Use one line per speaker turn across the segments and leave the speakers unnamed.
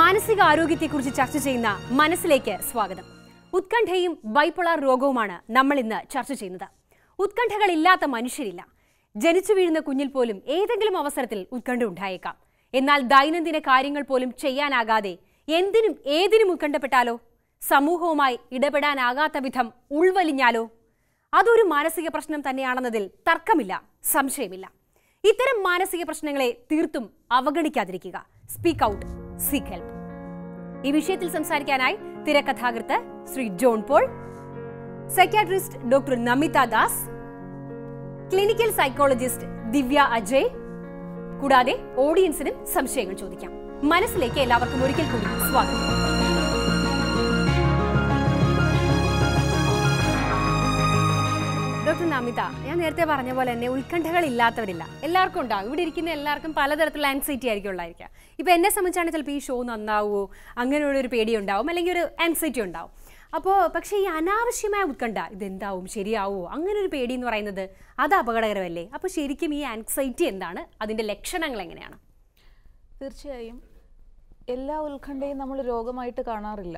മാനസിക ആരോഗ്യത്തെക്കുറിച്ച് ചർച്ച ചെയ്യുന്ന മനസ്സിലേക്ക് സ്വാഗതം ഉത്കണ്ഠയും ബൈപ്പോളാർ രോഗവുമാണ് നമ്മൾ ഇന്ന് ചർച്ച ചെയ്യുന്നത് ഉത്കണ്ഠകളില്ലാത്ത മനുഷ്യരില്ല ജനിച്ചു വീഴുന്ന കുഞ്ഞിൽ പോലും ഏതെങ്കിലും അവസരത്തിൽ ഉത്കണ്ഠ ഉണ്ടായേക്കാം എന്നാൽ ദൈനംദിന കാര്യങ്ങൾ പോലും ചെയ്യാനാകാതെ എന്തിനും ഏതിനും ഉത്കണ്ഠപ്പെട്ടാലോ സമൂഹവുമായി ഇടപെടാനാകാത്ത വിധം ഉൾവലിഞ്ഞാലോ അതൊരു മാനസിക പ്രശ്നം തന്നെയാണെന്നതിൽ തർക്കമില്ല സംശയമില്ല ഇത്തരം മാനസിക പ്രശ്നങ്ങളെ തീർത്തും അവഗണിക്കാതിരിക്കുക സ്പീക്ക് ഔട്ട് സീക്ക് ഹെൽപ്പ് ഈ വിഷയത്തിൽ സംസാരിക്കാനായി തിരക്കഥാകൃത്ത് Shri John Paul psychiatrist doctor Namitha Das clinical psychologist Divya Ajay കൂടാതെ ഓഡിയൻസിനും സംശയങ്ങൾ ചോദിക്കാം മനസ്സിലേക്ക് എല്ലാവർക്കും ഒരിക്കൽ കൂടി സ്വാഗതം ഡോക്ടർ നമിത ഞാൻ നേരത്തെ പറഞ്ഞ പോലെ തന്നെ ഉത്കണ്ഠകൾ ഇല്ലാത്തവരില്ല എല്ലാവർക്കും ഉണ്ടാകും ഇവിടെ ഇരിക്കുന്ന എല്ലാവർക്കും പലതരത്തിലുള്ള ആൻസൈറ്റി ആയിരിക്കും ഉള്ളായിരിക്കുക ഇപ്പൊ എന്നെ സംബന്ധിച്ചാണ് ചിലപ്പോൾ ഈ ഷോ നന്നാവുമോ അങ്ങനെയുള്ള ഒരു പേടി ഉണ്ടാവും അല്ലെങ്കിൽ ഒരു ആൻസൈറ്റി ഉണ്ടാവും അപ്പോൾ പക്ഷേ ഈ അനാവശ്യമായ ഉത്കണ്ഠ ഇതെന്താവും ശരിയാവുമോ അങ്ങനെ ഒരു പേടി എന്ന് പറയുന്നത് അത് അപകടകരമല്ലേ അപ്പോൾ ശരിക്കും ഈ ആൻസൈറ്റി എന്താണ് അതിന്റെ ലക്ഷണങ്ങൾ എങ്ങനെയാണ്
തീർച്ചയായും എല്ലാ ഉത്കണ്ഠയും നമ്മൾ രോഗമായിട്ട് കാണാറില്ല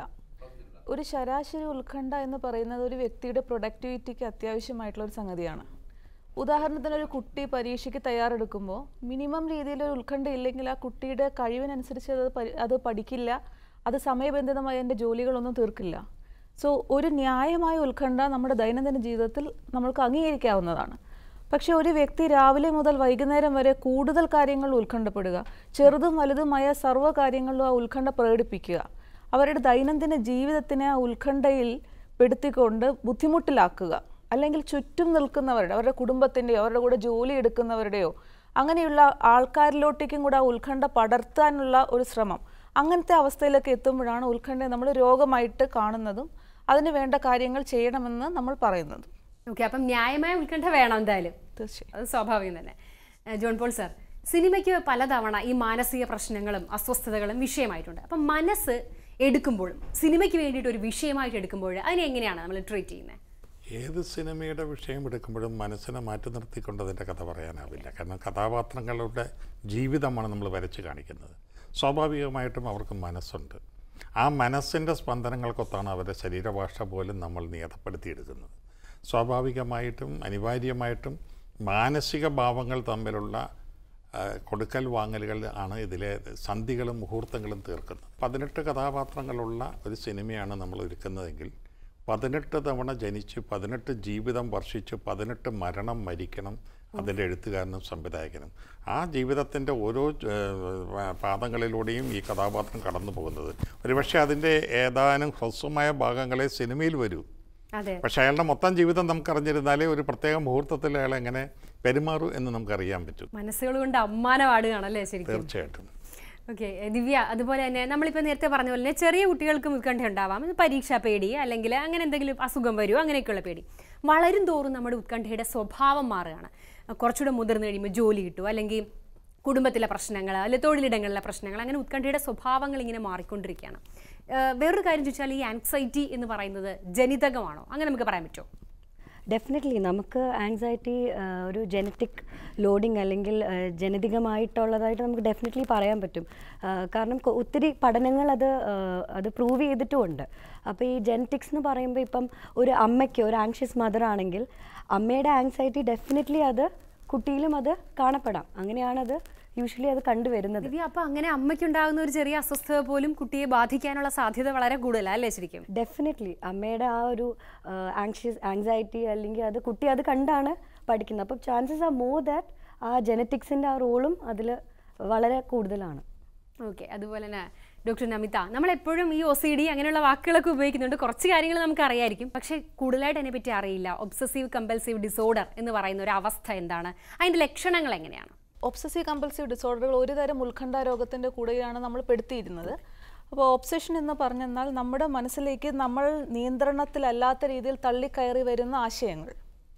ഒരു ശരാശരി ഉത്കണ്ഠ എന്ന് പറയുന്നത് ഒരു വ്യക്തിയുടെ പ്രൊഡക്ടിവിറ്റിക്ക് അത്യാവശ്യമായിട്ടുള്ള ഒരു സംഗതിയാണ് ഉദാഹരണത്തിന് ഒരു കുട്ടി പരീക്ഷയ്ക്ക് തയ്യാറെടുക്കുമ്പോൾ മിനിമം രീതിയിൽ ഒരു ഉത്കണ്ഠ ഇല്ലെങ്കിൽ ആ കുട്ടിയുടെ കഴിവിനനുസരിച്ച് അത് പരി- അത് പഠിക്കില്ല അത് സമയബന്ധിതമായി അതിൻ്റെ ജോലികളൊന്നും തീർക്കില്ല സോ ഒരു ന്യായമായ ഉത്കണ്ഠ നമ്മുടെ ദൈനംദിന ജീവിതത്തിൽ നമ്മൾക്ക് അംഗീകരിക്കാവുന്നതാണ് പക്ഷേ ഒരു വ്യക്തി രാവിലെ മുതൽ വൈകുന്നേരം വരെ കൂടുതൽ കാര്യങ്ങൾ ഉത്കണ്ഠപ്പെടുക ചെറുതും വലുതുമായ സർവ്വ കാര്യങ്ങളിലും ആ ഉത്കണ്ഠ പ്രകടിപ്പിക്കുക അവരുടെ ദൈനംദിന ജീവിതത്തിനെ ആ ഉത്കണ്ഠയിൽ പെടുത്തിക്കൊണ്ട് ബുദ്ധിമുട്ടിലാക്കുക അല്ലെങ്കിൽ ചുറ്റും നിൽക്കുന്നവരുടെ അവരുടെ കുടുംബത്തിൻ്റെയോ അവരുടെ കൂടെ ജോലി എടുക്കുന്നവരുടെയോ അങ്ങനെയുള്ള ആൾക്കാരിലോട്ടേക്കും കൂടെ ആ ഉത്കണ്ഠ പടർത്താനുള്ള ഒരു ശ്രമം അങ്ങനത്തെ അവസ്ഥയിലൊക്കെ എത്തുമ്പോഴാണ് ഉത്കണ്ഠയെ നമ്മൾ രോഗമായിട്ട് കാണുന്നതും അതിന് വേണ്ട കാര്യങ്ങൾ ചെയ്യണമെന്ന് നമ്മൾ പറയുന്നത്
ഓക്കെ അപ്പം ന്യായമായ ഉത്കണ്ഠ വേണം എന്തായാലും
തീർച്ചയായും
അത് സ്വാഭാവികം തന്നെ ഏഹ് ജോൺ പോൾ സർ സിനിമയ്ക്ക് പലതവണ ഈ മാനസിക പ്രശ്നങ്ങളും അസ്വസ്ഥതകളും വിഷയമായിട്ടുണ്ട് അപ്പം മനസ്സ് എടുക്കുമ്പോഴും സിനിമയ്ക്ക് വേണ്ടിയിട്ട് ഒരു വിഷയമായിട്ട് എടുക്കുമ്പോൾ അതിനെ എങ്ങനെയാണ് നമ്മൾ ട്രീറ്റ് ചെയ്യുന്നത്
ഏത് സിനിമയുടെ വിഷയം എടുക്കുമ്പോഴും മനസ്സിനെ മാറ്റി നിർത്തിക്കൊണ്ട് അതിൻ്റെ കഥ പറയാനാവില്ല കാരണം കഥാപാത്രങ്ങളുടെ ജീവിതമാണ് നമ്മൾ വരച്ച് കാണിക്കുന്നത് സ്വാഭാവികമായിട്ടും അവർക്ക് മനസ്സുണ്ട് ആ മനസ്സിൻ്റെ സ്പന്ദനങ്ങൾക്കൊത്താണ് അവരുടെ ശരീരഭാഷ പോലും നമ്മൾ നിയതപ്പെടുത്തിയെടുക്കുന്നത് സ്വാഭാവികമായിട്ടും അനിവാര്യമായിട്ടും മാനസിക ഭാവങ്ങൾ തമ്മിലുള്ള ആ, കൊടുക്കൽ വാങ്ങലുകൾ ആണ് ഇതിലെ സന്ധികളും മുഹൂർത്തങ്ങളും തീർക്കുന്നത് പതിനെട്ട് കഥാപാത്രങ്ങളുള്ള ഒരു സിനിമയാണ് നമ്മൾ ഒരുക്കുന്നതെങ്കിൽ പതിനെട്ട് തവണ ജനിച്ച് പതിനെട്ട് ജീവിതം വർഷിച്ച് പതിനെട്ട് മരണം മരിക്കണം അതിൻ്റെ എഴുത്തുകാരനും സംവിധായകനും ആ ജീവിതത്തിൻ്റെ ഓരോ ഏഹ്, പാദങ്ങളിലൂടെയും ഈ കഥാപാത്രം കടന്നു പോകുന്നത് ഒരുപക്ഷെ അതിൻ്റെ ഏതാനും ഹ്രസ്വമായ ഭാഗങ്ങളെ സിനിമയിൽ വരൂ
അതെ
പക്ഷേ അയാളുടെ മൊത്തം ജീവിതം നമുക്ക് അറിഞ്ഞിരുന്നാലേ ഒരു പ്രത്യേക മുഹൂർത്തത്തിൽ അയാൾ എങ്ങനെ പെരുമാറൂ എന്ന് നമുക്കറിയാൻ പറ്റും
മനസ്സുകൾ കൊണ്ട് അമ്മാനമാടുകയാണല്ലേ ശരിക്കും
തീർച്ചയായിട്ടും
ഓക്കെ ദിവ്യ അതുപോലെ തന്നെ നമ്മളിപ്പോൾ നേരത്തെ പറഞ്ഞ പോലെ തന്നെ ചെറിയ കുട്ടികൾക്കും ഉത്കണ്ഠ ഉണ്ടാവാം ഇത് പരീക്ഷാ പേടി അല്ലെങ്കിൽ അങ്ങനെ എന്തെങ്കിലും അസുഖം വരുമോ അങ്ങനെയൊക്കെയുള്ള പേടി വളരും തോറും നമ്മുടെ ഉത്കണ്ഠയുടെ സ്വഭാവം മാറുകയാണ് കുറച്ചുകൂടെ മുതിർന്നു കഴിയുമ്പോൾ ജോലി കിട്ടും അല്ലെങ്കിൽ കുടുംബത്തിലെ പ്രശ്നങ്ങൾ അല്ലെങ്കിൽ തൊഴിലിടങ്ങളിലെ പ്രശ്നങ്ങൾ അങ്ങനെ ഉത്കണ്ഠയുടെ സ്വഭാവങ്ങൾ ഇങ്ങനെ മാറിക്കൊണ്ടിരിക്കുകയാണ് ഏഹ് വേറൊരു കാര്യം ചോദിച്ചാൽ ഈ ആൻസൈറ്റി എന്ന് പറയുന്നത് ജനിതകമാണോ അങ്ങനെ നമുക്ക് പറയാൻ പറ്റുമോ
ഡെഫിനറ്റ്ലി നമുക്ക് ആൻസൈറ്റി ഒരു ജനറ്റിക് ലോഡിങ് അല്ലെങ്കിൽ ആ, ജനിതകമായിട്ടുള്ളതായിട്ട് നമുക്ക് ഡെഫിനറ്റ്ലി പറയാൻ പറ്റും ആ, കാരണം കൊ- ഒത്തിരി പഠനങ്ങൾ അത് ആ, അത് പ്രൂവ് ചെയ്തിട്ടുമുണ്ട് അപ്പോൾ ഈ ജെനറ്റിക്സ് എന്ന് പറയുമ്പോൾ ഇപ്പം ഒരു അമ്മയ്ക്ക് ഒരു ആങ്ഷ്യസ് മദർ ആണെങ്കിൽ അമ്മയുടെ ആങ്സൈറ്റി ഡെഫിനറ്റ്ലി അത് കുട്ടിയിലും അത് കാണപ്പെടാം അങ്ങനെയാണത് യൂഷ്വലി അത് കണ്ടുവരുന്നത്
ദിവ്യ അപ്പൊ അങ്ങനെ അമ്മയ്ക്കുണ്ടാകുന്ന ഒരു ചെറിയ അസ്വസ്ഥത പോലും കുട്ടിയെ ബാധിക്കാനുള്ള സാധ്യത വളരെ കൂടുതലാണ് അല്ലേ ശരിക്കും
ഡെഫിനറ്റ്ലി അമ്മയുടെ ആ ഒരു ആങ്ഷ്യസ് ആങ്സൈറ്റി അല്ലെങ്കിൽ അത് കുട്ടി അത് കണ്ടാണ് പഠിക്കുന്നത് അപ്പം ചാൻസസ് ആർ മോർ ദാറ്റ് ആ ജനറ്റിക്സിൻ്റെ ആ റോളും അതിൽ വളരെ കൂടുതലാണ്
ഓക്കെ അതുപോലെ തന്നെ ഡോക്ടർ നമിത നമ്മൾ എപ്പോഴും ഈ ഒ സി ഡി അങ്ങനെയുള്ള വാക്കുകളൊക്കെ ഉപയോഗിക്കുന്നുണ്ട് കുറച്ച് കാര്യങ്ങൾ നമുക്ക് അറിയായിരിക്കും പക്ഷേ കൂടുതലായിട്ട് അതിനെ പറ്റി അറിയില്ല ഒബ്സസീവ് കമ്പൽസീവ് ഡിസോർഡർ എന്ന് പറയുന്ന ഒരു അവസ്ഥ എന്താണ് അതിന്റെ ലക്ഷണങ്ങൾ എങ്ങനെയാണ്
ഒബ്സസീവ് കമ്പൽസീവ് ഡിസോർഡറുകൾ ഒരു തരം ഉത്കണ്ഠ രോഗത്തിൻ്റെ കൂടെയാണ് നമ്മൾ പെടുത്തിയിരുന്നത് അപ്പോൾ ഒബ്സഷൻ എന്ന് പറഞ്ഞെന്നാൽ നമ്മുടെ മനസ്സിലേക്ക് നമ്മൾ നിയന്ത്രണത്തിലല്ലാത്ത രീതിയിൽ തള്ളിക്കയറി വരുന്ന ആശയങ്ങൾ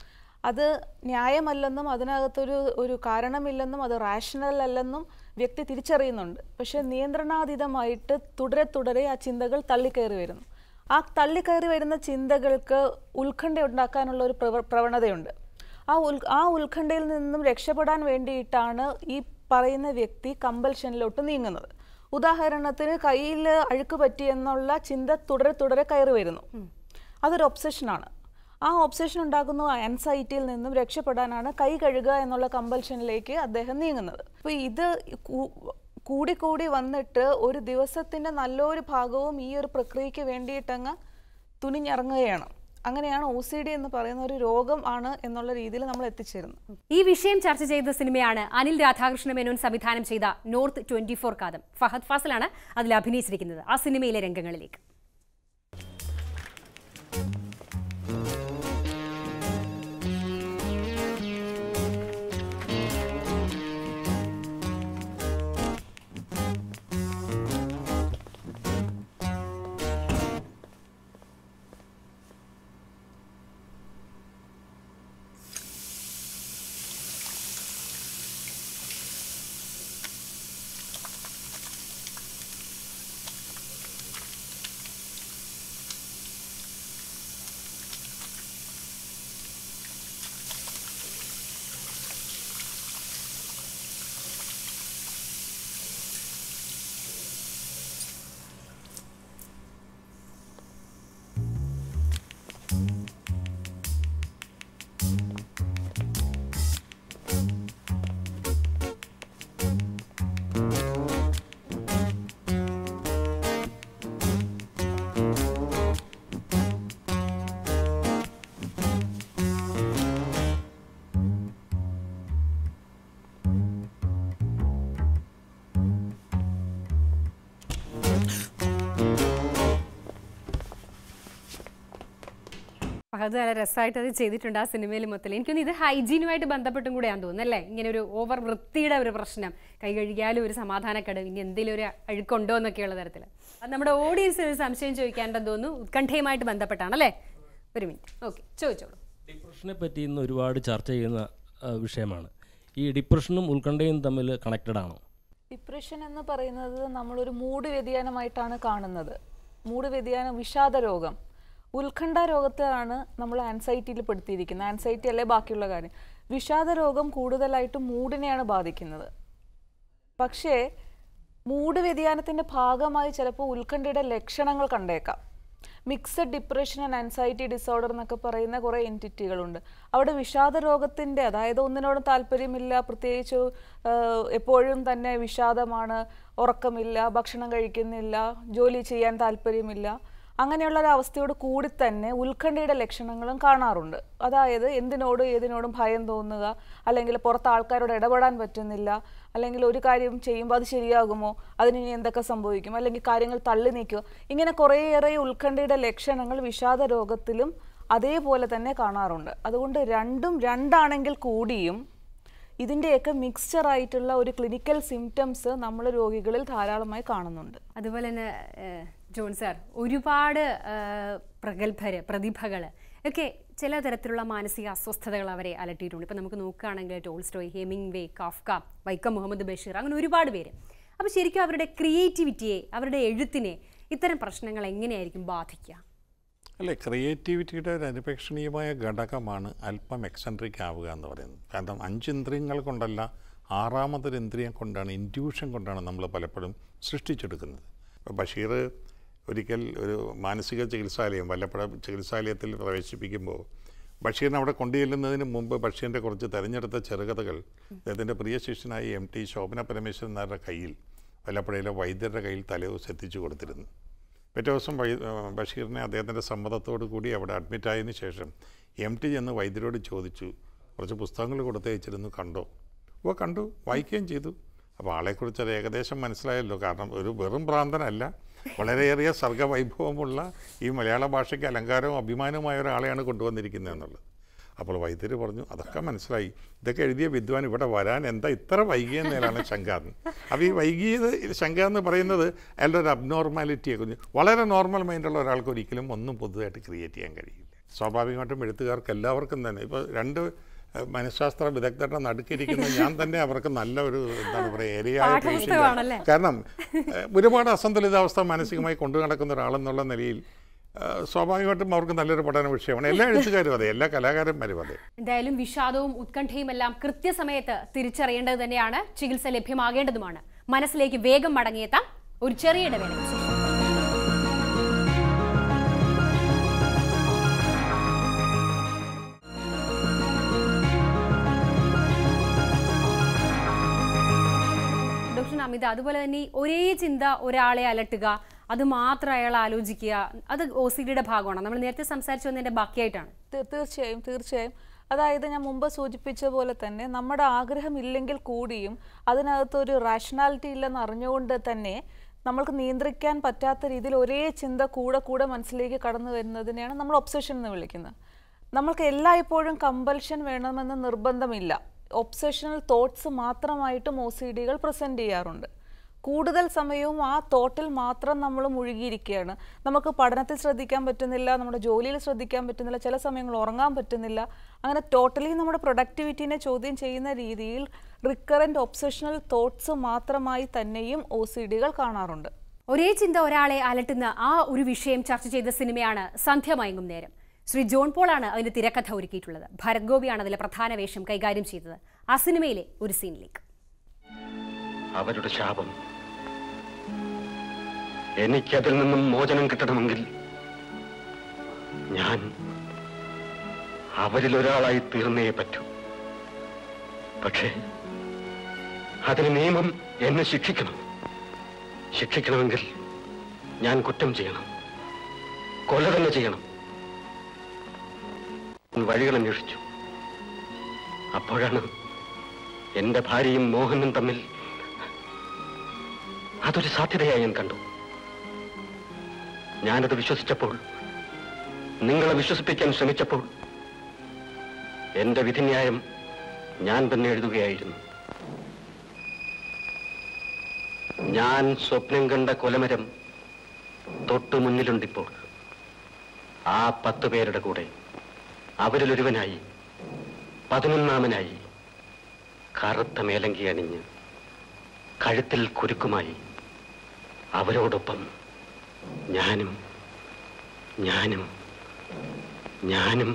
അത് ന്യായമല്ലെന്നും അതിനകത്തൊരു ഒരു കാരണമില്ലെന്നും അത് റാഷണൽ അല്ലെന്നും വ്യക്തി തിരിച്ചറിയുന്നുണ്ട് പക്ഷേ നിയന്ത്രണാതീതമായിട്ട് തുടരെ തുടരെ ആ ചിന്തകൾ തള്ളിക്കയറി വരുന്നു ആ തള്ളിക്കയറി വരുന്ന ചിന്തകൾക്ക് ഉത്കണ്ഠ ഉണ്ടാക്കാനുള്ള ഒരു പ്രവ പ്രവണതയുണ്ട് ആ ഉൽ ആ ഉത്കണ്ഠയിൽ നിന്നും രക്ഷപ്പെടാൻ വേണ്ടിയിട്ടാണ് ഈ പറയുന്ന വ്യക്തി കമ്പൽഷനിലോട്ട് നീങ്ങുന്നത് ഉദാഹരണത്തിന് കയ്യിൽ അഴുക്ക് പറ്റി എന്നുള്ള ചിന്ത തുടരെ തുടരെ കയറി വരുന്നു അതൊരു ഒബ്സഷനാണ് ആ ഒബ്സഷൻ ഉണ്ടാക്കുന്ന ആൻസൈറ്റിയിൽ നിന്നും രക്ഷപ്പെടാനാണ് കൈ കഴുകുക എന്നുള്ള കമ്പൽഷനിലേക്ക് അദ്ദേഹം നീങ്ങുന്നത് അപ്പോൾ ഇത് കൂ- കൂടി കൂടി വന്നിട്ട് ഒരു ദിവസത്തിൻ്റെ നല്ലൊരു ഭാഗവും ഈ ഒരു പ്രക്രിയയ്ക്ക് വേണ്ടിയിട്ടങ്ങ് തുനിഞ്ഞിറങ്ങുകയാണ് അങ്ങനെയാണ് ഒ സി ഡി എന്ന് പറയുന്ന ഒരു രോഗം ആണ് എന്നുള്ള രീതിയിൽ നമ്മൾ എത്തിച്ചേരുന്നത്
ഈ വിഷയം ചർച്ച ചെയ്ത സിനിമയാണ് അനിൽ രാധാകൃഷ്ണ മേനോൻ സംവിധാനം ചെയ്ത North twenty four Kaatham Fahadh ഫാസിലാണ് അതിൽ അഭിനയിച്ചിരിക്കുന്നത് ആ സിനിമയിലെ രംഗങ്ങളിലേക്ക് ഫഹദ് നല്ല രസമായിട്ട് അത് ചെയ്തിട്ടുണ്ട് ആ സിനിമയിൽ മൊത്തത്തിൽ എനിക്കൊന്ന് ഇത് ഹൈജീനുമായിട്ട് ബന്ധപ്പെട്ടും കൂടെയാണെന്ന് തോന്നുന്നു അല്ലേ ഇങ്ങനെ ഒരു ഓവർ വൃത്തിയുടെ ഒരു പ്രശ്നം കൈ കഴുകിയാലും ഒരു സമാധാനക്കേട് ഇനി എന്തെങ്കിലും ഒരു അഴുക്കുണ്ടോ എന്നൊക്കെയുള്ള തരത്തിൽ അത് നമ്മുടെ ഓഡിയൻസിന് ഒരു സംശയം ചോദിക്കാണ്ടെന്ന് തോന്നുന്നു ഉത്കണ്ഠയുമായിട്ട് ബന്ധപ്പെട്ടാണ് അല്ലേ ഒരു മിനിറ്റ് ഓക്കെ ചോദിച്ചോളൂ
ഡിപ്രഷനെ പറ്റി ഇന്ന് ഒരുപാട് ചർച്ച ചെയ്യുന്ന ആ, വിഷയമാണ് ഈ ഡിപ്രഷനും ഉത്കണ്ഠയും തമ്മിൽ കണക്റ്റഡ് ആണോ
ഡിപ്രഷൻ എന്ന് പറയുന്നത് നമ്മളൊരു മൂഡ് വ്യതിയാനമായിട്ടാണ് കാണുന്നത് മൂഡ് വ്യതിയാനം വിഷാദ രോഗം ഉത്കണ്ഠ രോഗത്തെയാണ് നമ്മൾ ആൻസൈറ്റിയിൽ പെടുത്തിയിരിക്കുന്നത് ആൻസൈറ്റി അല്ലേ ബാക്കിയുള്ള കാര്യം വിഷാദ രോഗം കൂടുതലായിട്ടും മൂഡിനെയാണ് ബാധിക്കുന്നത് പക്ഷേ മൂഡ് വ്യതിയാനത്തിൻ്റെ ഭാഗമായി ചിലപ്പോൾ ഉത്കണ്ഠയുടെ ലക്ഷണങ്ങൾ കണ്ടേക്കാം mixed depression and anxiety disorder എന്നൊക്കെ പറയുന്ന കുറേ എൻറ്റിറ്റികളുണ്ട് അവിടെ വിഷാദ രോഗത്തിൻ്റെ അതായത് ഒന്നിനോടും താല്പര്യമില്ല പ്രത്യേകിച്ച് ആഹ്, എപ്പോഴും തന്നെ വിഷാദമാണ് ഉറക്കമില്ല ഭക്ഷണം കഴിക്കുന്നില്ല ജോലി ചെയ്യാൻ താല്പര്യമില്ല അങ്ങനെയുള്ള ഒരു അവസ്ഥയോട് കൂടി തന്നെ ഉത്കണ്ഠയുടെ ലക്ഷണങ്ങളും കാണാറുണ്ട് അതായത് എന്തിനോടും ഏതിനോടും ഭയം തോന്നുക അല്ലെങ്കിൽ പുറത്ത് ആൾക്കാരോട് ഇടപെടാൻ പറ്റുന്നില്ല അല്ലെങ്കിൽ ഒരു കാര്യം ചെയ്യുമ്പോൾ അത് ശരിയാകുമോ അതിന് ഇനി എന്തൊക്കെ സംഭവിക്കും അല്ലെങ്കിൽ കാര്യങ്ങൾ തള്ളി നീക്കുക ഇങ്ങനെ കുറേയേറെ ഉത്കണ്ഠയുടെ ലക്ഷണങ്ങൾ വിഷാദ രോഗത്തിലും അതേപോലെ തന്നെ കാണാറുണ്ട് അതുകൊണ്ട് രണ്ടും രണ്ടാണെങ്കിൽ കൂടിയും ഇതിൻ്റെയൊക്കെ മിക്സ്ചർ ആയിട്ടുള്ള ഒരു ക്ലിനിക്കൽ സിംറ്റംസ് നമ്മൾ രോഗികളിൽ ധാരാളമായി കാണുന്നുണ്ട്
അതുപോലെ തന്നെ ഏഹ്, ജോൺ സാർ ഒരുപാട് ഏഹ്, പ്രഗത്ഭര് പ്രതിഭകൾ ഒക്കെ ചില തരത്തിലുള്ള മാനസിക അസ്വസ്ഥതകൾ അവരെ അലട്ടിയിട്ടുണ്ട് ഇപ്പം നമുക്ക് നോക്കുകയാണെങ്കിൽ Tolstoy Hemingway Kafka Vaikom Muhammad Basheer അങ്ങനെ ഒരുപാട് പേര് അപ്പോൾ ശരിക്കും അവരുടെ ക്രിയേറ്റിവിറ്റിയെ അവരുടെ എഴുത്തിനെ ഇത്തരം പ്രശ്നങ്ങൾ എങ്ങനെയായിരിക്കും ബാധിക്കുക
അല്ലേ ക്രിയേറ്റിവിറ്റിയുടെ ഒരു അനുപേക്ഷണീയമായ ഘടകമാണ് അല്പം എക്സെൻട്രിക് ആവുക എന്ന് പറയുന്നത് കാരണം അഞ്ച് ഇന്ദ്രിയങ്ങൾ കൊണ്ടല്ല ആറാമതൊരു ഇന്ദ്രിയം കൊണ്ടാണ് ഇൻറ്റ്യൂഷൻ കൊണ്ടാണ് നമ്മൾ പലപ്പോഴും സൃഷ്ടിച്ചെടുക്കുന്നത് ഇപ്പോൾ ബഷീർ ഒരിക്കൽ ഒരു മാനസിക ചികിത്സാലയം വല്ലപ്പുഴ ചികിത്സാലയത്തിൽ പ്രവേശിപ്പിക്കുമ്പോൾ ബഷീറിനെ അവിടെ കൊണ്ടുചെല്ലുന്നതിന് മുമ്പ് ബഷീറിൻ്റെ കുറച്ച് തിരഞ്ഞെടുത്ത ചെറുകഥകൾ അദ്ദേഹത്തിൻ്റെ പ്രിയ ശിഷ്യനായി എം ടി ശോഭന പരമേശ്വരൻ നായരുടെ കയ്യിൽ വല്ലപ്പുഴയിലെ വൈദ്യരുടെ കയ്യിൽ തലേദിവസം എത്തിച്ചു കൊടുത്തിരുന്നു പിറ്റേ ദിവസം വൈ ആ, ബഷീറിനെ അദ്ദേഹത്തിൻ്റെ സമ്മതത്തോടു കൂടി അവിടെ അഡ്മിറ്റായതിനു ശേഷം എം ടി ചെന്ന് വൈദ്യരോട് ചോദിച്ചു കുറച്ച് പുസ്തകങ്ങൾ കൊടുത്തയച്ചിരുന്നു കണ്ടോ ഓ കണ്ടു വായിക്കുകയും ചെയ്തു അപ്പോൾ ആളെക്കുറിച്ച് ഒരു ഏകദേശം മനസ്സിലായല്ലോ കാരണം ഒരു വെറും ഭ്രാന്തനല്ല വളരെയേറിയ സർഗവൈഭവമുള്ള ഈ മലയാള ഭാഷയ്ക്ക് അലങ്കാരവും അഭിമാനവുമായ ഒരാളെയാണ് കൊണ്ടുവന്നിരിക്കുന്നത് എന്നുള്ളത് അപ്പോൾ വൈദ്യർ പറഞ്ഞു അതൊക്കെ മനസ്സിലായി ഇതൊക്കെ എഴുതിയ വിദ്വാൻ ഇവിടെ വരാൻ എന്താ ഇത്ര വൈകിയെന്നതിലാണ് ശങ്ക എന്ന് അപ്പോൾ ഈ വൈകിയത് ശങ്ക എന്ന് പറയുന്നത് അയാളുടെ ഒരു അബ്നോർമാലിറ്റിയെ കുറിച്ച് വളരെ നോർമൽ മൈൻഡുള്ള ഒരാൾക്ക് ഒരിക്കലും ഒന്നും പുതുതായിട്ട് ക്രിയേറ്റ് ചെയ്യാൻ കഴിയില്ല സ്വാഭാവികമായിട്ടും എഴുത്തുകാർക്ക് എല്ലാവർക്കും തന്നെ ഇപ്പോൾ രണ്ട് ഏഹ്, മനഃശാസ്ത്ര വിദഗ്ധരുടെ നടുക്കിരിക്കുന്ന ഞാൻ തന്നെ അവർക്ക് നല്ല ഒരു എന്താണ് പറയുക ഏരിയയായ
പാഠപുസ്തകമാണല്ലേ?
കാരണം ഏഹ്, ഒരുപാട് അസന്തുലിതാവസ്ഥ മാനസികമായി കൊണ്ടു നടക്കുന്ന ഒരാളെന്നുള്ള നിലയിൽ ഏഹ്, സ്വാഭാവികമായിട്ടും അവർക്ക് നല്ലൊരു പഠന വിഷയമാണ് എല്ലാ എഴുത്തുകാരും അതെ എല്ലാ കലാകാരന്മാരും അതെ
എന്തായാലും വിഷാദവും ഉത്കണ്ഠയും എല്ലാം കൃത്യസമയത്ത് തിരിച്ചറിയേണ്ടത് തന്നെയാണ് ചികിത്സ ലഭ്യമാകേണ്ടതുമാണ് മനസ്സിലേക്ക് വേഗം മടങ്ങിയെത്താം ഒരു ചെറിയ ഇടവേളയ്ക്ക് ശേഷം ഡോക്ടർ അമിത അതുപോലെ തന്നെ ഈ ഒരേ ചിന്ത ഒരാളെ അലട്ടുക അത് മാത്രം അയാൾ ആലോചിക്കുക അത് ഒ സി ഡിയുടെ ഭാഗമാണ് നമ്മൾ നേരത്തെ സംസാരിച്ചു വന്നതിന്റെ ബാക്കിയായിട്ടാണ്
തീ- തീർച്ചയായും തീർച്ചയായും അതായത് ഞാൻ മുമ്പ് സൂചിപ്പിച്ച പോലെ തന്നെ നമ്മുടെ ആഗ്രഹം ഇല്ലെങ്കിൽ കൂടിയും അതിനകത്ത് ഒരു റാഷണാലിറ്റി ഇല്ലെന്ന് അറിഞ്ഞുകൊണ്ട് തന്നെ നമ്മൾക്ക് നിയന്ത്രിക്കാൻ പറ്റാത്ത രീതിയിൽ ഒരേ ചിന്ത കൂടെ കൂടെ മനസ്സിലേക്ക് കടന്നു വരുന്നതിനെയാണ് നമ്മൾ ഒബ്സഷൻ എന്ന് വിളിക്കുന്നത് നമ്മൾക്ക് എല്ലായ്പ്പോഴും കമ്പൽഷൻ വേണമെന്ന് നിർബന്ധമില്ല ഒബ്സഷണൽ തോട്ട്സ് മാത്രമായിട്ടും ഒ സി ഡികൾ പ്രസൻറ്റ് ചെയ്യാറുണ്ട് കൂടുതൽ സമയവും ആ തോട്ടിൽ മാത്രം നമ്മൾ മുഴുകിയിരിക്കുകയാണ് നമുക്ക് പഠനത്തിൽ ശ്രദ്ധിക്കാൻ പറ്റുന്നില്ല നമ്മുടെ ജോലിയിൽ ശ്രദ്ധിക്കാൻ പറ്റുന്നില്ല ചില സമയങ്ങൾ ഉറങ്ങാൻ പറ്റുന്നില്ല അങ്ങനെ ടോട്ടലി നമ്മുടെ പ്രൊഡക്ടിവിറ്റീനെ ചോദ്യം ചെയ്യുന്ന രീതിയിൽ റിക്കറൻറ്റ് ഒബ്സഷണൽ തോട്ട്സ് മാത്രമായി തന്നെയും ഒ സി ഡികൾ കാണാറുണ്ട്
ഒരേ ചിന്ത ഒരാളെ അലട്ടുന്ന ആ ഒരു വിഷയം ചർച്ച ചെയ്ത സിനിമയാണ് സന്ധ്യ മയങ്ങും നേരം ശ്രീ ജോൺ പോളാണ് അതിന്റെ തിരക്കഥ ഒരുക്കിയിട്ടുള്ളത് ഭരത് ഗോപിയാണ് അതിലെ പ്രധാന വേഷം കൈകാര്യം ചെയ്തത് ആ സിനിമയിലെ ഒരു സീനിലേക്ക്
അവരുടെ ശാപം എനിക്കതിൽ നിന്നും മോചനം കിട്ടണമെങ്കിൽ ഞാൻ അവരിൽ ഒരാളായി തീർന്നേ പറ്റൂ പക്ഷേ അതിന് നിയമം എന്നെ ശിക്ഷിക്കണം ശിക്ഷിക്കണമെങ്കിൽ ഞാൻ കുറ്റം ചെയ്യണം കൊല തന്നെ ചെയ്യണം വഴികൾ അന്വേഷിച്ചു അപ്പോഴാണ് എന്റെ ഭാര്യയും മോഹനും തമ്മിൽ അതൊരു സാധ്യതയായി ഞാൻ കണ്ടു ഞാനത് വിശ്വസിച്ചപ്പോൾ നിങ്ങളെ വിശ്വസിപ്പിക്കാൻ ശ്രമിച്ചപ്പോൾ എന്റെ വിധിന്യായം ഞാൻ തന്നെ എഴുതുകയായിരുന്നു ഞാൻ സ്വപ്നം കണ്ട കൊലമരം തൊട്ടു മുന്നിലുണ്ടിപ്പോൾ ആ പത്ത് പേരുടെ കൂടെ അവരിലൊരുവനായി പതിനൊന്നാമനായി കറുത്ത മേലങ്കി അണിഞ്ഞ് കഴുത്തിൽ കുരുക്കുമായി അവരോടൊപ്പം ഞാനും ഞാനും ഞാനും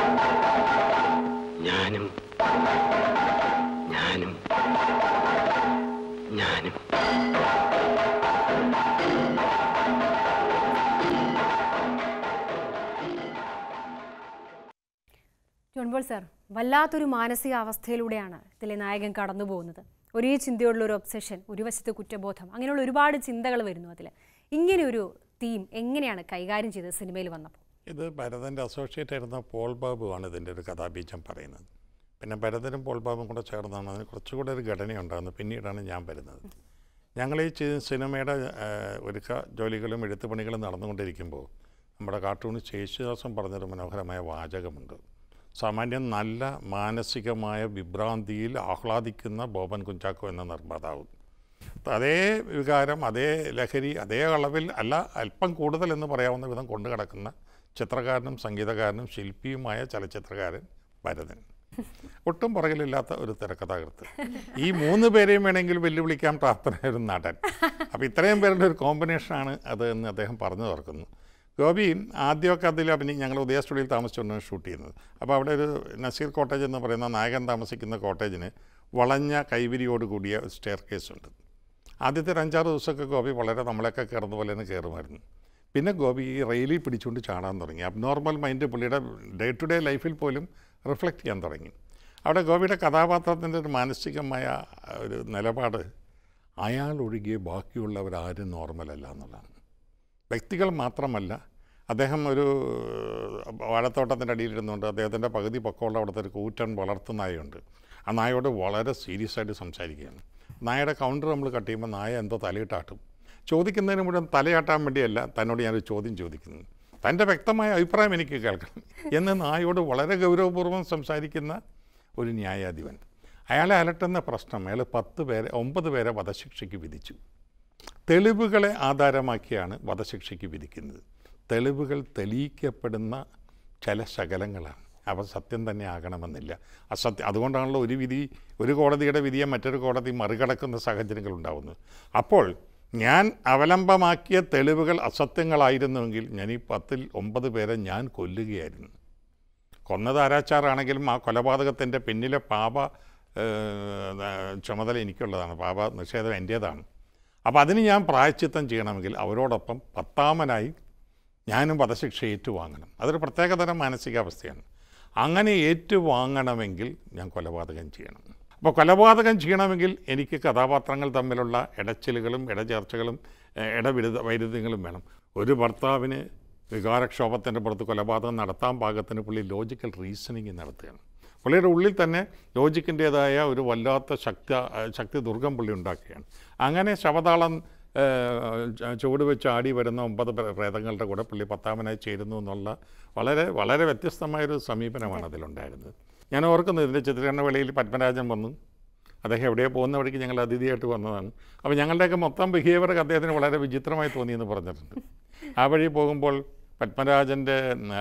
ഞാനും ഞാനും ഞാനും
ജോൺബോൾ സാർ വല്ലാത്തൊരു മാനസികാവസ്ഥയിലൂടെയാണ് ഇതിലെ നായകൻ കടന്നു പോകുന്നത് ഒരേ ചിന്തയുള്ള ഒരു ഒബ്സഷൻ ഒരു വശത്ത് കുറ്റബോധം അങ്ങനെയുള്ള ഒരുപാട് ചിന്തകൾ വരുന്നു അതിൽ ഇങ്ങനെ ഒരു തീം എങ്ങനെയാണ് കൈകാര്യം ചെയ്തത് സിനിമയിൽ വന്നപ്പോൾ
ഇത് ഭരതൻ്റെ അസോസിയേറ്റ് ആയിരുന്ന പോൾ ബാബുവാണ് ഇതിൻ്റെ ഒരു കഥാബീജം പറയുന്നത് പിന്നെ ഭരതനും പോൾ ബാബും കൂടെ ചേർന്നാണ് അതിന് കുറച്ചുകൂടെ ഒരു ഘടനയുണ്ടാകുന്നത് പിന്നീടാണ് ഞാൻ വരുന്നത് ഞങ്ങൾ ഈ ചി- സിനിമയുടെ ആ, ഒരുക്ക ജോലികളും എഴുത്തുപണികളും നടന്നുകൊണ്ടിരിക്കുമ്പോൾ നമ്മുടെ കാർട്ടൂണിസ്റ്റ് യേശുദാസം പറഞ്ഞൊരു മനോഹരമായ വാചകമുണ്ട് സാമാന്യം നല്ല മാനസികമായ വിഭ്രാന്തിയിൽ ആഹ്ലാദിക്കുന്ന ബോബൻ കുഞ്ചാക്കോ എന്ന നിർമ്മാതാവ് അതേ വികാരം അതേ ലഹരി അതേ അളവിൽ അല്ല അല്പം കൂടുതൽ എന്ന് പറയാവുന്ന വിധം കൊണ്ടു കിടക്കുന്ന ചിത്രകാരനും സംഗീതകാരനും ശില്പിയുമായ ചലച്ചിത്രകാരൻ ഭരതൻ ഒട്ടും പുറകിലില്ലാത്ത ഒരു തിരക്കഥാകൃത്ത് ഈ മൂന്ന് പേരെയും വേണമെങ്കിൽ വെല്ലുവിളിക്കാൻ പ്രാപ്തനായ ഒരു നടൻ അപ്പോൾ ഇത്രയും പേരുടെ ഒരു കോമ്പിനേഷനാണ് അത് എന്ന് അദ്ദേഹം പറഞ്ഞു തുറക്കുന്നു ഗോപി ആദ്യമൊക്കെ അതിൽ അഭിനയി ഞങ്ങൾ ഉദയ സ്റ്റുഡിയോയിൽ താമസിച്ചുകൊണ്ടാണ് ഷൂട്ട് ചെയ്യുന്നത് അപ്പോൾ അവിടെ ഒരു നസീർ കോട്ടേജ് എന്ന് പറയുന്ന നായകൻ താമസിക്കുന്ന കോട്ടേജിന് വളഞ്ഞ കൈവിരിയോട് കൂടിയ ഒരു സ്റ്റെയർ കേസ് ഉണ്ട് ആദ്യത്തെ ഒരു അഞ്ചാറ് ദിവസമൊക്കെ ഗോപി വളരെ നമ്മളൊക്കെ കയറുന്ന പോലെ തന്നെ കയറുമായിരുന്നു പിന്നെ ഗോപി ഈ റെയിലിൽ പിടിച്ചുകൊണ്ട് ചാടാൻ തുടങ്ങി അബ്നോർമൽ മൈൻഡ് പുള്ളിയുടെ ഡേ ടു ഡേ ലൈഫിൽ പോലും റിഫ്ലക്റ്റ് ചെയ്യാൻ തുടങ്ങി അവിടെ ഗോപിയുടെ കഥാപാത്രത്തിൻ്റെ ഒരു മാനസികമായ ഒരു നിലപാട് അയാൾ ഒഴികെ ബാക്കിയുള്ളവരാരും നോർമലല്ല എന്നുള്ളതാണ് വ്യക്തികൾ മാത്രമല്ല അദ്ദേഹം ഒരു വാഴത്തോട്ടത്തിൻ്റെ അടിയിലിരുന്നുകൊണ്ട് അദ്ദേഹത്തിൻ്റെ പകുതി പൊക്കമുള്ള അവിടുത്തെ ഒരു കൂറ്റൻ വളർത്തു നായയുണ്ട് ആ നായയോട് വളരെ സീരിയസ് ആയിട്ട് സംസാരിക്കുകയാണ് നായയുടെ കൗണ്ടർ നമ്മൾ കട്ട് ചെയ്യുമ്പോൾ നായ എന്തോ തലയിട്ടാട്ടും ചോദിക്കുന്നതിന് മുഴുവൻ തലയാട്ടാൻ വേണ്ടിയല്ല തന്നോട് ഞാനൊരു ചോദ്യം ചോദിക്കുന്നു തൻ്റെ വ്യക്തമായ അഭിപ്രായം എനിക്ക് കേൾക്കണം എന്ന് നായയോട് വളരെ ഗൗരവപൂർവ്വം സംസാരിക്കുന്ന ഒരു ന്യായാധിപൻ അയാളെ അലട്ടുന്ന പ്രശ്നം അയാൾ പത്ത് പേരെ ഒമ്പത് പേരെ വധശിക്ഷയ്ക്ക് വിധിച്ചു തെളിവുകളെ ആധാരമാക്കിയാണ് വധശിക്ഷയ്ക്ക് വിധിക്കുന്നത് തെളിവുകൾ തെളിയിക്കപ്പെടുന്ന ചില ശകലങ്ങളാണ് അവ സത്യം തന്നെ ആകണമെന്നില്ല അസത്യം അതുകൊണ്ടാണല്ലോ ഒരു വിധി ഒരു കോടതിയുടെ വിധിയെ മറ്റൊരു കോടതി മറികടക്കുന്ന സാഹചര്യങ്ങൾ ഉണ്ടാവുന്നത് അപ്പോൾ ഞാൻ അവലംബമാക്കിയ തെളിവുകൾ അസത്യങ്ങളായിരുന്നുവെങ്കിൽ ഞാൻ ഈ പത്തിൽ ഒമ്പത് പേരെ ഞാൻ കൊല്ലുകയായിരുന്നു കൊന്നത് ആരാച്ചാറാണെങ്കിലും ആ കൊലപാതകത്തിൻ്റെ പിന്നിലെ പാപ ഏഹ്, ചുമതല എനിക്കുള്ളതാണ് പാപ നിഷേധം എൻ്റേതാണ് അപ്പോൾ അതിന് ഞാൻ പ്രായച്ചിത്തം ചെയ്യണമെങ്കിൽ അവരോടൊപ്പം പത്താമനായി ഞാനും വധശിക്ഷ ഏറ്റുവാങ്ങണം അതൊരു പ്രത്യേകതരം മാനസികാവസ്ഥയാണ് അങ്ങനെ ഏറ്റുവാങ്ങണമെങ്കിൽ ഞാൻ കൊലപാതകം ചെയ്യണം അപ്പോൾ കൊലപാതകം ചെയ്യണമെങ്കിൽ എനിക്ക് കഥാപാത്രങ്ങൾ തമ്മിലുള്ള ഇടച്ചിലുകളും ഇടചേർച്ചകളും ഏഹ്, ഇടവിരുദ്ധ വൈരുദ്ധ്യങ്ങളും വേണം ഒരു ഭർത്താവിന് വികാരക്ഷോഭത്തിൻ്റെ പുറത്ത് കൊലപാതകം നടത്താൻ പാകത്തിന് പുള്ളി ലോജിക്കൽ റീസണിങ് നടത്തുകയാണ് പുള്ളിയുടെ ഉള്ളിൽ തന്നെ ലോജിക്കിൻ്റേതായ ഒരു വല്ലാത്ത ശക്തി ശക്തി ദുർഗം പുള്ളി ഉണ്ടാക്കുകയാണ് അങ്ങനെ ശവതാളം ഏഹ്, ച- ചുവട് വെച്ച് ആടി വരുന്ന ഒമ്പത് പ്ര- പ്രേതങ്ങളുടെ കൂടെ പുള്ളി പത്താമനായി ചേരുന്നു എന്നുള്ള വളരെ വളരെ വ്യത്യസ്തമായൊരു സമീപനമാണ് അതിലുണ്ടായിരുന്നത് ഞാൻ ഓർക്കുന്നു ഇതിൻ്റെ ചിത്രീകരണ വേളയിൽ പത്മരാജൻ വന്നു അദ്ദേഹം എവിടെയോ പോകുന്ന വഴിക്ക് ഞങ്ങൾ അതിഥിയായിട്ട് വന്നതാണ് അപ്പോൾ ഞങ്ങളുടെയൊക്കെ മൊത്തം ബിഹേവിയർ അദ്ദേഹത്തിന് വളരെ വിചിത്രമായി തോന്നിയെന്ന് പറഞ്ഞിട്ടുണ്ട് ആ വഴി പോകുമ്പോൾ പത്മരാജൻ്റെ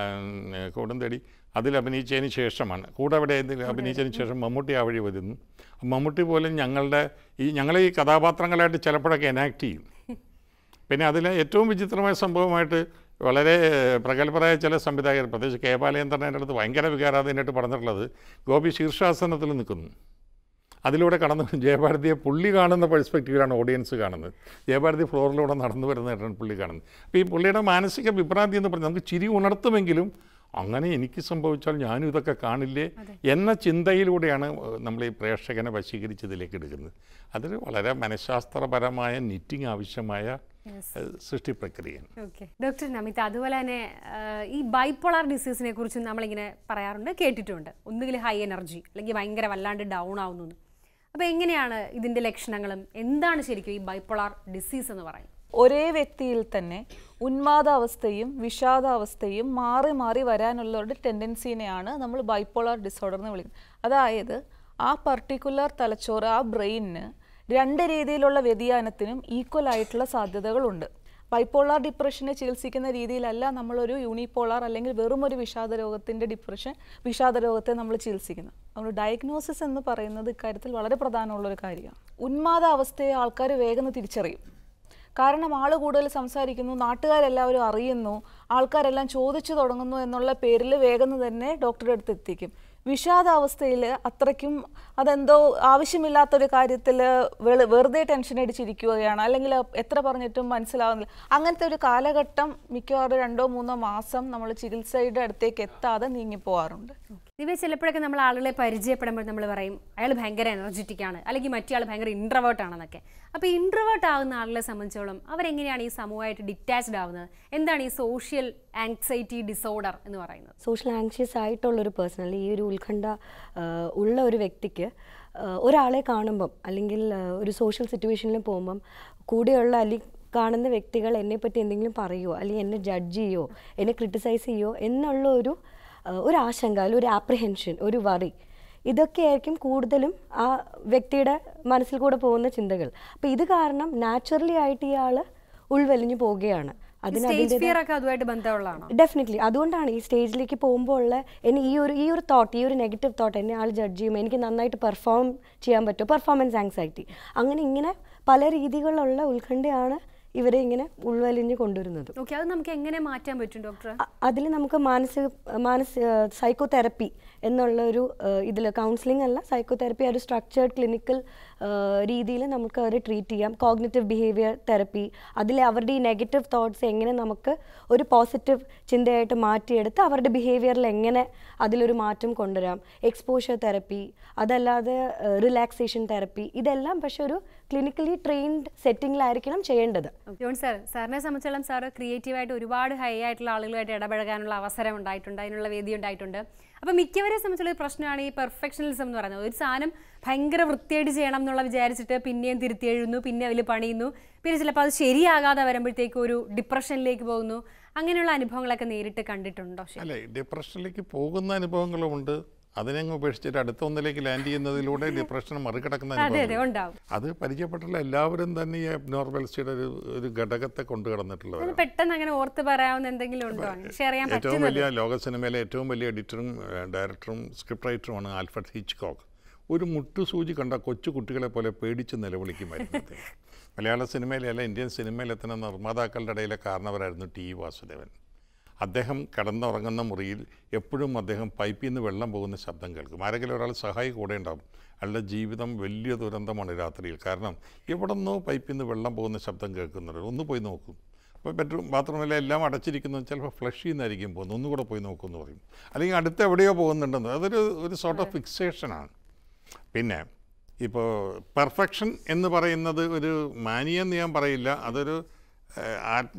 കൂടും തേടി അതിൽ അഭിനയിച്ചതിന് ശേഷമാണ് കൂടെ അവിടെ ഇതിൽ അഭിനയിച്ചതിന് ശേഷം മമ്മൂട്ടി ആ വഴി വരുന്നു മമ്മൂട്ടി പോലും ഞങ്ങളുടെ ഈ ഞങ്ങളെ ഈ കഥാപാത്രങ്ങളായിട്ട് ചിലപ്പോഴൊക്കെ എനാക്ട് ചെയ്യും പിന്നെ അതിൽ ഏറ്റവും വിചിത്രമായ സംഭവമായിട്ട് വളരെ പ്രഗത്ഭരായ ചില സംവിധായകർ പ്രത്യേകിച്ച് കെ ബാലേന്ദ്രൻ എൻ്റെ അടുത്ത് ഭയങ്കര വികാരാധീനമായിട്ട് പറഞ്ഞിട്ടുള്ളത് ഗോപി ശീർഷാസനത്തിൽ നിൽക്കുന്നു അതിലൂടെ കടന്നു ജയഭാരതിയെ പുള്ളി കാണുന്ന പെർസ്പെക്റ്റീവിലാണ് ഓഡിയൻസ് കാണുന്നത് ജയഭാരതി ഫ്ലോറിലൂടെ നടന്നു വരുന്നതായിട്ടാണ് പുള്ളി കാണുന്നത് അപ്പോൾ ഈ പുള്ളിയുടെ മാനസിക വിഭ്രാന്തി എന്ന് പറഞ്ഞാൽ നമുക്ക് ചിരി ഉണർത്തുമെങ്കിലും അങ്ങനെ എനിക്ക് സംഭവിച്ചാൽ ഞാനും ഇതൊക്കെ കാണില്ലേ എന്ന ചിന്തയിലൂടെയാണ് നമ്മൾ ഈ പ്രേക്ഷകനെ വശീകരിച്ചതിലേക്ക് എടുക്കുന്നത് അതൊരു വളരെ മനഃശാസ്ത്രപരമായ നിറ്റിങ് ആവശ്യമായ ഏഹ്, സൃഷ്ടി പ്രക്രിയയാണ്
ഓക്കെ ഡോക്ടർ നമിത അതുപോലെ തന്നെ ആ, ഈ ബൈപ്പോളാർ ഡിസീസിനെ കുറിച്ച് നമ്മളിങ്ങനെ പറയാറുണ്ട് കേട്ടിട്ടുണ്ട് ഒന്നുകിൽ ഹൈ എനർജി അല്ലെങ്കിൽ ഭയങ്കര വല്ലാണ്ട് ഡൗൺ ആവുന്നു എന്ന്. അപ്പോൾ എങ്ങനെയാണ് ഇതിൻ്റെ ലക്ഷണങ്ങളും എന്താണ് ശരിക്കും ഈ ബൈപ്പോളാർ ഡിസീസ് എന്ന് പറയുന്നത്
ഒരേ വ്യക്തിയിൽ തന്നെ ഉന്മാദാവസ്ഥയും വിഷാദാവസ്ഥയും മാറി മാറി വരാനുള്ള ഒരു ടെൻഡൻസിനെയാണ് നമ്മൾ ബൈപ്പോളാർ ഡിസോർഡർ എന്ന് വിളിക്കുന്നത് അതായത് ആ പർട്ടിക്കുലർ തലച്ചോറ് ആ ബ്രെയിനിന് രണ്ട് രീതിയിലുള്ള വ്യതിയാനത്തിനും ഈക്വൽ ആയിട്ടുള്ള സാധ്യതകളുണ്ട് ബൈപ്പോളാർ ഡിപ്രഷനെ ചികിത്സിക്കുന്ന രീതിയിലല്ല നമ്മളൊരു യൂണിപോളാർ അല്ലെങ്കിൽ വെറും ഒരു വിഷാദ രോഗത്തിൻ്റെ ഡിപ്രഷൻ വിഷാദ രോഗത്തെ നമ്മൾ ചികിത്സിക്കുന്നത് നമ്മൾ ഡയഗ്നോസിസ് എന്ന് പറയുന്നത് ഇക്കാര്യത്തിൽ വളരെ പ്രധാനമുള്ള ഒരു കാര്യമാണ് ഉന്മാദാവസ്ഥയെ ആൾക്കാർ വേഗം തിരിച്ചറിയും കാരണം ആൾ കൂടുതൽ സംസാരിക്കുന്നു നാട്ടുകാരെല്ലാവരും അറിയുന്നു ആൾക്കാരെല്ലാം ചോദിച്ചു തുടങ്ങുന്നു എന്നുള്ള പേരിൽ വേഗം തന്നെ ഡോക്ടറുടെ അടുത്ത് എത്തിക്കും വിഷാദാവസ്ഥയിൽ അത്രയ്ക്കും അതെന്തോ ആവശ്യമില്ലാത്തൊരു കാര്യത്തിൽ വെറുതെ ടെൻഷൻ അടിച്ചിരിക്കുകയാണ് അല്ലെങ്കിൽ എത്ര പറഞ്ഞിട്ടും മനസ്സിലാവുന്നില്ല അങ്ങനത്തെ ഒരു കാലഘട്ടം മിക്കവാറും രണ്ടോ മൂന്നോ മാസം നമ്മൾ ചികിത്സയുടെ അടുത്തേക്ക് എത്താതെ നീങ്ങിപ്പോവാറുണ്ട്
ഇവ ചിലപ്പോഴൊക്കെ നമ്മൾ ആളുകളെ പരിചയപ്പെടുമ്പോൾ നമ്മൾ പറയും അയാൾ ഭയങ്കര എനർജറ്റിക് ആണ് അല്ലെങ്കിൽ മറ്റേ ആൾ ഭയങ്കര ഇൻട്രവേർട്ട് ആണെന്നൊക്കെ അപ്പോൾ ഇൻട്രവേർട്ട് ആകുന്ന ആളുകളെ സംബന്ധിച്ചോളം അവരെങ്ങനെയാണ് ഈ സമൂഹമായിട്ട് ഡിറ്റാച്ച്ഡ് ആവുന്നത് എന്താണ് ഈ സോഷ്യൽ ആങ്സൈറ്റി ഡിസോർഡർ എന്ന് പറയുന്നത്
സോഷ്യൽ ആങ്ഷ്യസ് ആയിട്ടുള്ളൊരു പേഴ്സൺ അല്ലെങ്കിൽ ഈ ഒരു ഉത്കണ്ഠ ആ, ഉള്ള ഒരു വ്യക്തിക്ക് ആ, ഒരാളെ കാണുമ്പം അല്ലെങ്കിൽ ആ, ഒരു സോഷ്യൽ സിറ്റുവേഷനിൽ പോകുമ്പം കൂടെയുള്ള അല്ലെങ്കിൽ കാണുന്ന വ്യക്തികൾ എന്നെപ്പറ്റി എന്തെങ്കിലും പറയുമോ അല്ലെങ്കിൽ എന്നെ ജഡ്ജ് ചെയ്യോ എന്നെ ക്രിട്ടിസൈസ് ചെയ്യോ എന്നുള്ള ഒരു ആ, ഒരു ആശങ്ക അല്ലെങ്കിൽ ഒരു ആപ്രിഹെൻഷൻ ഒരു വറി ഇതൊക്കെയായിരിക്കും കൂടുതലും ആ വ്യക്തിയുടെ മനസ്സിൽ കൂടെ പോകുന്ന ചിന്തകൾ അപ്പോൾ ഇത് കാരണം നാച്ചുറലി ആയിട്ട് ഇയാൾ ഉൾവലിഞ്ഞു പോവുകയാണ് അതിന്
സ്റ്റേജ്
അതിൻ്റെതായ
ഫിയർ ഒക്കെ അതുമായിട്ട് ബന്ധമുള്ളതാണോ
ഡെഫിനറ്റ്ലി അതുകൊണ്ടാണ് ഈ സ്റ്റേജിലേക്ക് പോകുമ്പോൾ ഉള്ള എന്നെ ഈ ഒരു ഈ ഒരു തോട്ട് ഈ ഒരു നെഗറ്റീവ് തോട്ട് എന്നെ ആൾ ജഡ്ജ് ചെയ്യുമ്പോൾ എനിക്ക് നന്നായിട്ട് പെർഫോം ചെയ്യാൻ പറ്റുമോ പെർഫോമൻസ് ആങ്സൈറ്റി അങ്ങനെ ഇങ്ങനെ പല രീതികളിലുള്ള ഉത്കണ്ഠയാണ് ഇവരെ ഇങ്ങനെ ഉൾവലിഞ്ഞ് കൊണ്ടുവരുന്നത്
ഓക്കെ അത് നമുക്ക് എങ്ങനെ മാറ്റാൻ പറ്റും ഡോക്ടർ
അതിൽ നമുക്ക് മാനസിക മാനസിക സൈക്കോ തെറപ്പി എന്നുള്ള ഒരു ഇതിൽ കൗൺസിലിംഗ് അല്ല സൈക്കോ തെറപ്പി ഒരു സ്ട്രക്ചേർഡ് ക്ലിനിക്കൽ രീതിയിൽ നമുക്ക് അവരെ ട്രീറ്റ് ചെയ്യാം കോഗ്നറ്റീവ് ബിഹേവിയർ തെറപ്പി അതിൽ അവരുടെ ഈ നെഗറ്റീവ് തോട്ട്സ് എങ്ങനെ നമുക്ക് ഒരു പോസിറ്റീവ് ചിന്തയായിട്ട് മാറ്റിയെടുത്ത് അവരുടെ ബിഹേവിയറിൽ എങ്ങനെ അതിലൊരു മാറ്റം കൊണ്ടുവരാം എക്സ്പോഷർ തെറപ്പി അതല്ലാതെ റിലാക്സേഷൻ തെറപ്പി ഇതെല്ലാം പക്ഷെ ഒരു ക്ലിനിക്കലി ട്രെയിൻഡ് സെറ്റിങ്ങിലായിരിക്കണം ചെയ്യേണ്ടത്
ജോൺ സാർ സാറിനെ സംബന്ധിച്ചോളം സാർ ക്രിയേറ്റീവായിട്ട് ഒരുപാട് ഹൈ ആയിട്ടുള്ള ആളുകളായിട്ട് ഇടപഴകാനുള്ള അവസരം ഉണ്ടായിട്ടുണ്ട് അതിനുള്ള വേദി ഉണ്ടായിട്ടുണ്ട് അപ്പം മിക്കവരെ സംബന്ധിച്ചുള്ള ഒരു പ്രശ്നമാണ് ഈ പെർഫെക്ഷനിസം എന്ന് പറയുന്നത് ഒരു സാധനം ഭയങ്കര വൃത്തിയായിട്ട് ചെയ്യണം എന്നുള്ള വിചാരിച്ചിട്ട് പിന്നെയും തിരുത്തി എഴുതുന്നു പിന്നെ അതിൽ പണിയുന്നു പിന്നെ ചിലപ്പോൾ അത് ശരിയാകാതെ വരുമ്പോഴത്തേക്കും ഒരു ഡിപ്രഷനിലേക്ക് പോകുന്നു അങ്ങനെയുള്ള അനുഭവങ്ങളൊക്കെ നേരിട്ട് കണ്ടിട്ടുണ്ടോ ശരി
അല്ലേ ഡിപ്രഷനിലേക്ക് പോകുന്ന അനുഭവങ്ങളുമുണ്ട് അതിനെ അങ്ങ് ഉപേക്ഷിച്ചിട്ട് അടുത്ത ഒന്നിലേക്ക് ലാൻഡ് ചെയ്യുന്നതിലൂടെ ഡിപ്രഷൻ മറികടക്കുന്ന
അതെ അതെ
അനുഭവങ്ങൾ
ഉണ്ടാവും
അത് പരിചയപ്പെട്ടുള്ള എല്ലാവരും തന്നെ ഈ അബ്നോർമൽസിയുടെ ഒരു ഒരു ഘടകത്തെ കൊണ്ടു
അത്
കടന്നിട്ടുള്ളവരാണ്
പെട്ടെന്ന് അങ്ങനെ ഓർത്ത് പറയാവുന്ന എന്തെങ്കിലും ഉണ്ടോ ഷെയർ ചെയ്യാൻ
ഏറ്റവും
പറ്റുന്നത്
വലിയ ലോക സിനിമയിലെ ഏറ്റവും വലിയ എഡിറ്ററും ഏഹ്, ഡയറക്ടറും സ്ക്രിപ്റ്റ് റൈറ്ററുമാണ് ആൽഫർഡ് ഹിച്ച്കോക്ക് ഒരു മുട്ടുസൂചി കണ്ട കൊച്ചു കുട്ടികളെ പോലെ പേടിച്ച് നിലവിളിക്കുമായിരുന്നു അദ്ദേഹം. മലയാള സിനിമയിലെ അല്ല ഇന്ത്യൻ സിനിമയിൽ എത്തുന്ന നിർമ്മാതാക്കളുടെ ഇടയിലെ കാരണവരായിരുന്നു ടി ഇ വാസുദേവൻ അദ്ദേഹം കിടന്നുറങ്ങുന്ന മുറിയിൽ എപ്പോഴും അദ്ദേഹം പൈപ്പിൽ നിന്ന് വെള്ളം പോകുന്ന ശബ്ദം കേൾക്കും ആരെങ്കിലും ഒരാൾ സഹായി കൂടെ ഉണ്ടാവും അയാളുടെ ജീവിതം വലിയ ദുരന്തമാണ് രാത്രിയിൽ കാരണം എവിടെ നിന്നോ പൈപ്പിൽ നിന്ന് വെള്ളം പോകുന്ന ശബ്ദം കേൾക്കുന്നുണ്ട് ഒന്ന് പോയി നോക്കും അപ്പോൾ ബെഡ്റൂം ബാത്റൂമിലെ എല്ലാം അടച്ചിരിക്കുന്നത് ചിലപ്പോൾ ഫ്ലഷ് ചെയ്യുന്നതായിരിക്കും പോകുന്നത് ഒന്നുകൂടെ പോയി നോക്കുമെന്ന് പറയും അല്ലെങ്കിൽ അടുത്ത് എവിടെയോ പോകുന്നുണ്ടെന്ന് അതൊരു ഒരു സോർട്ട് ഓഫ് ഫിക്സേഷനാണ് പിന്നെ ഇപ്പോൾ പെർഫെക്ഷൻ എന്ന് പറയുന്നത് ഒരു മാനിയെന്ന് ഞാൻ പറയില്ല അതൊരു ഏഹ്,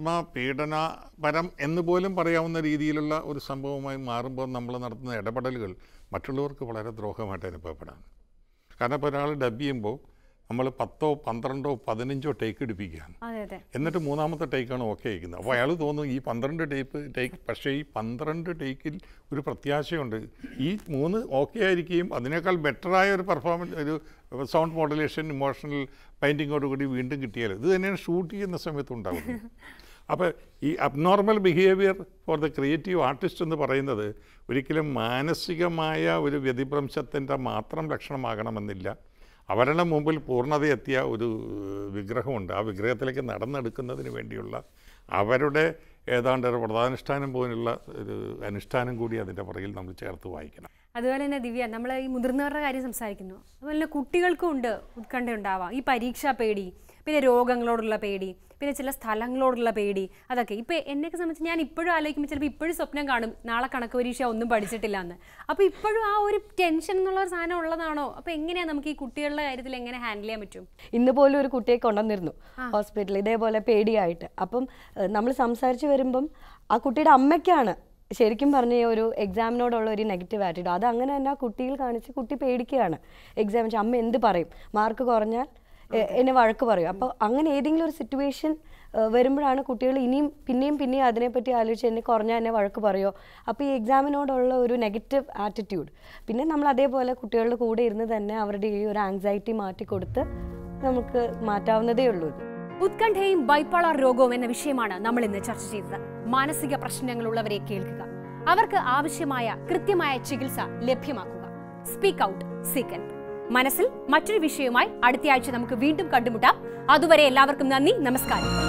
ആത്മപീഡനപരം എന്ന് പോലും പറയാവുന്ന രീതിയിലുള്ള ഒരു സംഭവമായി മാറുമ്പോൾ നമ്മൾ നടത്തുന്ന ഇടപെടലുകൾ മറ്റുള്ളവർക്ക് വളരെ ദ്രോഹമായിട്ട് അനുഭവപ്പെടാം കാരണം ഇപ്പോൾ ഒരാൾ ഡബ് ചെയ്യുമ്പോൾ നമ്മൾ പത്തോ പന്ത്രണ്ടോ പതിനഞ്ചോ ടേക്ക് എടുപ്പിക്കുകയാണ്
അതെ അതെ
എന്നിട്ട് മൂന്നാമത്തെ ടേക്കാണ് ഓക്കെ അയക്കുന്നത് അപ്പോൾ അയാൾ തോന്നും ഈ പന്ത്രണ്ട് ടേപ്പ് ടേക്ക് പക്ഷേ ഈ പന്ത്രണ്ട് ടേക്കിൽ ഒരു പ്രത്യാശയുണ്ട് ഈ മൂന്ന് ഓക്കെ ആയിരിക്കുകയും അതിനേക്കാൾ ബെറ്ററായ ഒരു പെർഫോമൻസ് ഒരു സൗണ്ട് മോഡുലേഷൻ ഇമോഷണൽ പെയിൻറ്റിങ്ങോട് കൂടി വീണ്ടും കിട്ടിയാൽ ഇത് തന്നെയാണ് ഷൂട്ട് ചെയ്യുന്ന സമയത്ത് ഉണ്ടാകുന്നത് അപ്പോൾ ഈ abnormal behaviour for the creative artist എന്ന് പറയുന്നത് ഒരിക്കലും മാനസികമായ ഒരു വ്യതിഭ്രംശത്തിൻ്റെ മാത്രം ലക്ഷണമാകണമെന്നില്ല അവരുടെ മുമ്പിൽ പൂർണ്ണതയെത്തിയ ഒരു ഏഹ്, വിഗ്രഹമുണ്ട് ആ വിഗ്രഹത്തിലേക്ക് നടന്നെടുക്കുന്നതിന് വേണ്ടിയുള്ള അവരുടെ ഏതാണ്ട് ഒരു വ്രതാനുഷ്ഠാനം പോലുള്ള ഒരു അനുഷ്ഠാനം കൂടി അതിൻ്റെ പുറകിൽ നമ്മൾ ചേർത്ത് വായിക്കണം
അതുപോലെ തന്നെ ദിവ്യ നമ്മൾ ഈ മുതിർന്നവരുടെ കാര്യം സംസാരിക്കുന്നു അതുപോലെ തന്നെ കുട്ടികൾക്കും ഉണ്ട് ഉത്കണ്ഠ ഉണ്ടാവാം ഈ പരീക്ഷാ പേടി പിന്നെ രോഗങ്ങളോടുള്ള പേടി പിന്നെ ചില സ്ഥലങ്ങളോടുള്ള പേടി അതൊക്കെ ഇപ്പം എന്നെയൊക്കെ സംബന്ധിച്ച് ഞാൻ ഇപ്പോഴും ആലോചിക്കുമ്പോൾ ചിലപ്പോൾ ഇപ്പോഴും സ്വപ്നം കാണും നാളെ കണക്ക് പരീക്ഷ ഒന്നും പഠിച്ചിട്ടില്ല എന്ന് അപ്പോൾ ഇപ്പോഴും ആ ഒരു ടെൻഷൻ എന്നുള്ള ഒരു സാധനം ഉള്ളതാണോ അപ്പോൾ എങ്ങനെയാണ് നമുക്ക് ഈ കുട്ടികളുടെ കാര്യത്തിൽ എങ്ങനെ ഹാൻഡിൽ ചെയ്യാൻ പറ്റും
ഇന്ന് പോലും ഒരു കുട്ടിയെ കൊണ്ടുവന്നിരുന്നു ഹോസ്പിറ്റലിൽ ഇതേപോലെ പേടിയായിട്ട് അപ്പം നമ്മൾ സംസാരിച്ച് വരുമ്പം ആ കുട്ടിയുടെ അമ്മയ്ക്കാണ് ശരിക്കും പറഞ്ഞ ഈ ഒരു എക്സാമിനോടുള്ള ഒരു നെഗറ്റീവ് ആറ്റിറ്റ്യൂഡ് അത് അങ്ങനെ തന്നെ ആ കുട്ടിയിൽ കാണിച്ച് കുട്ടി പേടിക്കുകയാണ് എക്സാം വെച്ചാൽ അമ്മ എന്ത് പറയും മാർക്ക് കുറഞ്ഞാൽ എ- എന്നെ വഴക്ക് പറയും അപ്പോൾ അങ്ങനെ ഏതെങ്കിലും ഒരു സിറ്റുവേഷൻ വരുമ്പോഴാണ് കുട്ടികൾ ഇനിയും പിന്നെയും പിന്നെയും അതിനെപ്പറ്റി ആലോചിച്ച് എന്നെ കുറഞ്ഞാൽ എന്നെ വഴക്ക് പറയോ അപ്പോൾ ഈ എക്സാമിനോടുള്ള ഒരു നെഗറ്റീവ് ആറ്റിറ്റ്യൂഡ് പിന്നെ നമ്മൾ അതേപോലെ കുട്ടികളുടെ കൂടെ ഇരുന്ന് തന്നെ അവരുടെ ഈ ഒരു ആങ്സൈറ്റി മാറ്റി കൊടുത്ത് നമുക്ക് മാറ്റാവുന്നതേ ഉള്ളൂ ഇത്
ഉത്കണ്ഠയും ബൈപ്പോളാർ രോഗവും എന്ന വിഷയമാണ് നമ്മൾ ഇന്ന് ചർച്ച ചെയ്തത് മാനസിക പ്രശ്നങ്ങളുള്ളവരെ കേൾക്കുക അവർക്ക് ആവശ്യമായ കൃത്യമായ ചികിത്സ ലഭ്യമാക്കുക സ്പീക്ക് ഔട്ട് സീക്ക് മനസ്സിൽ മറ്റൊരു വിഷയവുമായി അടുത്തയാഴ്ച നമുക്ക് വീണ്ടും കണ്ടുമുട്ടാം അതുവരെ എല്ലാവർക്കും നന്ദി നമസ്കാരം